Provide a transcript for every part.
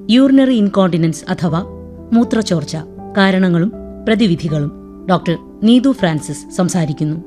urinary incontinence അഥവാ മൂത്രച്ചോർച്ച കാരണങ്ങളും പ്രതിവിധികളും doctor Neethu Francis സംസാരിക്കുന്നു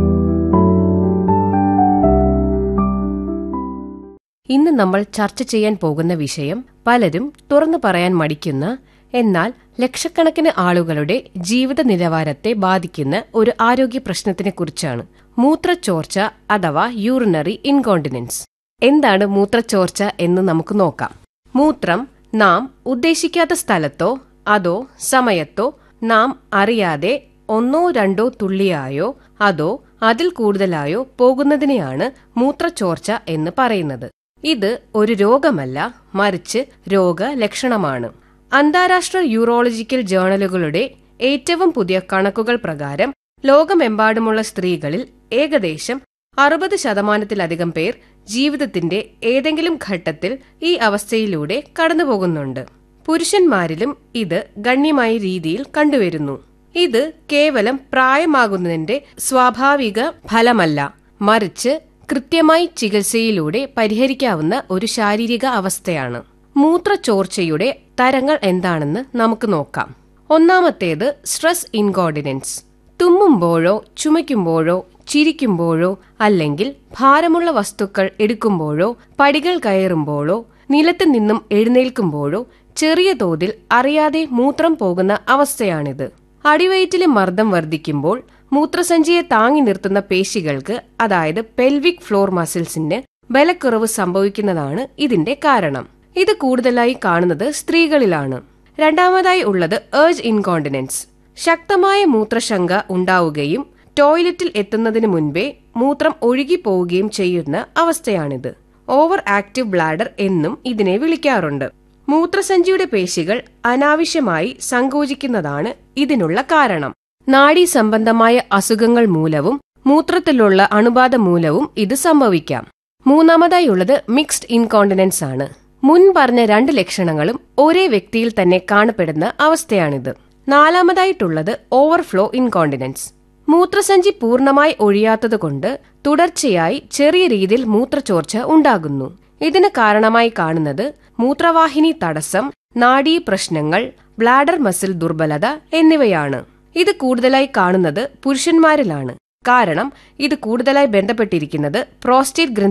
ഇന്ന് നമ്മൾ ചർച്ച ചെയ്യാൻ പോകുന്ന വിഷയം പലരും തുറന്നു പറയാൻ മടിക്കുന്ന എന്നാൽ ലക്ഷക്കണക്കിന് ആളുകളുടെ ജീവിത നിലവാരത്തെ ബാധിക്കുന്ന ഒരു ആരോഗ്യ പ്രശ്നത്തിനെ കുറിച്ചാണ് മൂത്രച്ചോർച്ച അഥവാ യൂറിനറി ഇൻകോണ്ടിനൻസ് എന്താണ് മൂത്രച്ചോർച്ച എന്ന് നമുക്ക് നോക്കാം മൂത്രം നാം ഉദ്ദേശിക്കാത്ത സ്ഥലത്തോ അതോ സമയത്തോ നാം അറിയാതെ ഒന്നോ രണ്ടോ തുള്ളിയായോ അതോ അതിൽ കൂടുതലായോ പോകുന്നതിനെയാണ് മൂത്രച്ചോർച്ച എന്ന് പറയുന്നത് ഇത് ഒരു രോഗമല്ല മറിച്ച് രോഗലക്ഷണമാണ് അന്താരാഷ്ട്ര യൂറോളജിക്കൽ ജേണലുകളുടെ ഏറ്റവും പുതിയ കണക്കുകൾ പ്രകാരം ലോകമെമ്പാടുമുള്ള സ്ത്രീകളിൽ ഏകദേശം അറുപത് ശതമാനത്തിലധികം പേർ ജീവിതത്തിന്റെ ഏതെങ്കിലും ഘട്ടത്തിൽ ഈ അവസ്ഥയിലൂടെ കടന്നുപോകുന്നുണ്ട് പുരുഷന്മാരിലും ഇത് ഗണ്യമായ രീതിയിൽ കണ്ടുവരുന്നു ഇത് കേവലം പ്രായമാകുന്നതിന്റെ സ്വാഭാവിക ഫലമല്ല മറിച്ച് കൃത്യമായി ചികിത്സയിലൂടെ പരിഹരിക്കാവുന്ന ഒരു ശാരീരിക അവസ്ഥയാണ് മൂത്രച്ചോർച്ചയുടെ തരങ്ങൾ എന്താണെന്ന് നമുക്ക് നോക്കാം ഒന്നാമത്തേത് സ്ട്രെസ് ഇൻകോർഡിനൻസ് തുമ്മുമ്പോഴോ ചുമയ്ക്കുമ്പോഴോ ചിരിക്കുമ്പോഴോ അല്ലെങ്കിൽ ഭാരമുള്ള വസ്തുക്കൾ എടുക്കുമ്പോഴോ പടികൾ കയറുമ്പോഴോ നിലത്ത് നിന്നും എഴുന്നേൽക്കുമ്പോഴോ ചെറിയ തോതിൽ അറിയാതെ മൂത്രം പോകുന്ന അവസ്ഥയാണിത് അടിവയറ്റിലെ മർദ്ദം വർദ്ധിക്കുമ്പോൾ മൂത്രസഞ്ചിയെ താങ്ങി നിർത്തുന്ന പേശികൾക്ക് അതായത് പെൽവിക് ഫ്ലോർ മസിൽസിന് ബലക്കുറവ് സംഭവിക്കുന്നതാണ് ഇതിന്റെ കാരണം ഇത് കൂടുതലായി കാണുന്നത് സ്ത്രീകളിലാണ് രണ്ടാമതായി ഉള്ളത് ഏർജ് ഇൻകോണ്ടിനൻസ് ശക്തമായ മൂത്രശങ്ക ഉണ്ടാവുകയും ടോയ്ലറ്റിൽ എത്തുന്നതിന് മുൻപേ മൂത്രം ഒഴുകിപ്പോവുകയും ചെയ്യുന്ന അവസ്ഥയാണിത് ഓവർ ആക്റ്റീവ് ബ്ലാഡർ എന്നും ഇതിനെ വിളിക്കാറുണ്ട് മൂത്രസഞ്ചിയുടെ പേശികൾ അനാവശ്യമായി സങ്കോചിക്കുന്നതാണ് ഇതിനുള്ള കാരണം നാഡീ സംബന്ധമായ അസുഖങ്ങൾ മൂലവും മൂത്രത്തിലുള്ള അണുബാധ മൂലവും ഇത് സംഭവിക്കാം മൂന്നാമതായി ഉള്ളത് മിക്സ്ഡ് ഇൻകോണ്ടിനൻസ് ആണ് മുൻ പറഞ്ഞ രണ്ട് ലക്ഷണങ്ങളും ഒരേ വ്യക്തിയിൽ തന്നെ കാണപ്പെടുന്ന അവസ്ഥയാണിത് നാലാമതായിട്ടുള്ളത് ഓവർഫ്ലോ ഇൻകോണ്ടിനൻസ് മൂത്രസഞ്ചി പൂർണ്ണമായി ഒഴിയാത്തതുകൊണ്ട് തുടർച്ചയായി ചെറിയ രീതിയിൽ മൂത്രച്ചോർച്ച ഉണ്ടാകുന്നു ഇതിന് കാരണമായി കാണുന്നത് മൂത്രവാഹിനി തടസ്സം നാഡീ പ്രശ്നങ്ങൾ ബ്ലാഡർ മസിൽ ദുർബലത എന്നിവയാണ് ഇത് കൂടുതലായി കാണുന്നത് പുരുഷന്മാരിലാണ് കാരണം ഇത് കൂടുതലായി ബന്ധപ്പെട്ടിരിക്കുന്നത് പ്രോസ്റ്റേറ്റ്